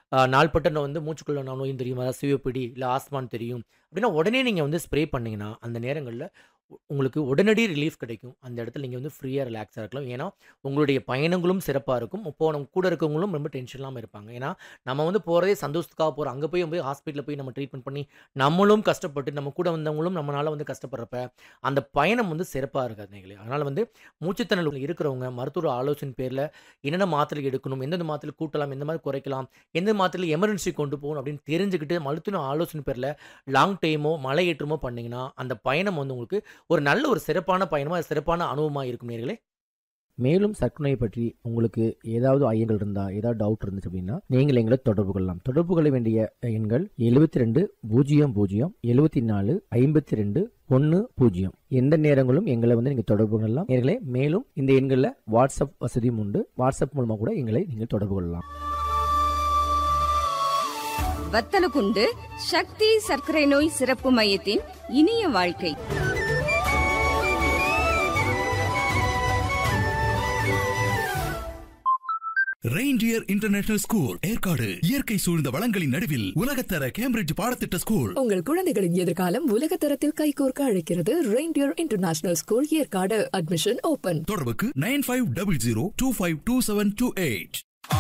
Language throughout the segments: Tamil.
அ நாள்பட்ட நோ வந்து மூச்சுக்குள்ள நோ நோயும் தெரியும். அதாவது சிஓபிடி இல்ல ஆஸ்மான்னு தெரியும். அப்படின்னா உடனே நீங்க வந்து ஸ்ப்ரே பண்ணீங்கன்னா, அந்த நேரங்கள்ல உ உங்களுக்கு உடனடி ரிலீஃப் கிடைக்கும். அந்த இடத்துல நீங்க வந்து ஃப்ரீயா ரிலாக்ஸா இருக்கலாம். ஏன்னா, உங்களுடைய பயணங்களும் சிறப்பா இருக்கும். போன கூட இருக்கவங்களும் ரொம்ப டென்ஷன் இல்லாம இருப்பாங்க. ஏன்னா, நம்ம வந்து போறதே சந்தோஷத்துக்காக போறோம். அங்க போய் போய் ஹாஸ்பிட்டல்ல போய் நம்ம ட்ரீட்மெண்ட் பண்ணி, நம்மளும் கஷ்டப்பட்டு, நம்ம கூட வந்தவங்களும் நம்மனால வந்து கஷ்டப்படுறப்ப, அந்த பயணம் வந்து சிறப்பா இருக்காது நேயர்களே. அதனால வந்து மூச்சுத்திணறல் இருக்கிறவங்க மருத்துவர் ஆலோசனை பேர்ல என்னென்ன மாத்திரை எடுக்கணும், எந்தெந்த மாத்திரை கூட்டலாம், எந்த மாரி குறைக்கலாம், எந்த மாத்திரையில எமர்ஜென்சி கொண்டு போகணும் அப்படின்னு தெரிஞ்சுக்கிட்டு, மருத்துவ ஆலோசனை பேர்ல லாங் டைமோ, மலை ஏற்றமோ பண்ணீங்கன்னா, அந்த பயணம் வந்து உங்களுக்கு ஒரு நல்ல ஒரு சிறப்பான பயணமா, சிறப்பான அனுபவமா இருக்கும் நேயர்களே. மேலும் சர்க்கரை நோய் பற்றி உங்களுக்கு ஏதாவது ஐயங்கள் இருந்தா, ஏதாவது டவுட் இருந்துச்சு அப்படின்னா, நீங்கள் எங்களை தொடர்பு கொள்ளலாம். தொடர்பு கொள்ள வேண்டிய எண்கள் 72 00 74 52 10. எந்த நேரங்களும் எங்களை வந்து நீங்க தொடர்பு கொள்ளலாம். நேயர்களே மேலும் இந்த எண்கள்ல வாட்ஸ்அப் வசதியும் உண்டு. வாட்ஸ்அப் மூலமா கூட எங்களை நீங்கள் தொடர்பு கொள்ளலாம். வத்தலகுண்டு சக்தி சர்க்கரை நோய் சிறப்பு மையத்தின் இனிய வாழ்க்கை ரெயின்டியர் இன்டர்நேஷனல் ஸ்கூல் ஏற்காடு இயற்கை சூழ்ந்த வளங்களின் நடுவில் உலகத்தர கேம்பிரிட்ஜ் பாடத்திட்ட ஸ்கூல் உங்கள் குழந்தைகளின் எதிர்காலம் உலக தரத்தில் கைகோர்க்க அழைக்கிறது reindeer international school Yercaud admission open தொடர்புக்கு nine five double zero two five two seven two eight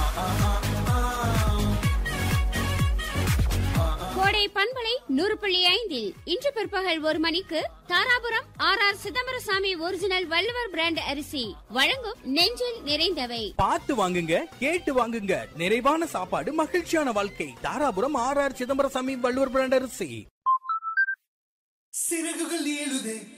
Kodai பண்பலை நூறு புள்ளி ஐந்தில் இன்று பிற்பகல் ஒரு மணிக்கு Dharapuram R R Chidambarasamy original Valluvar brand அரிசி வழங்கும் நெஞ்சில் நிறைந்தவை பார்த்து வாங்குங்க கேட்டு வாங்குங்க நிறைவான சாப்பாடு மகிழ்ச்சியான வாழ்க்கை Dharapuram R R Chidambarasamy Valluvar brand அரிசி சிறகுகள் ஏழுதே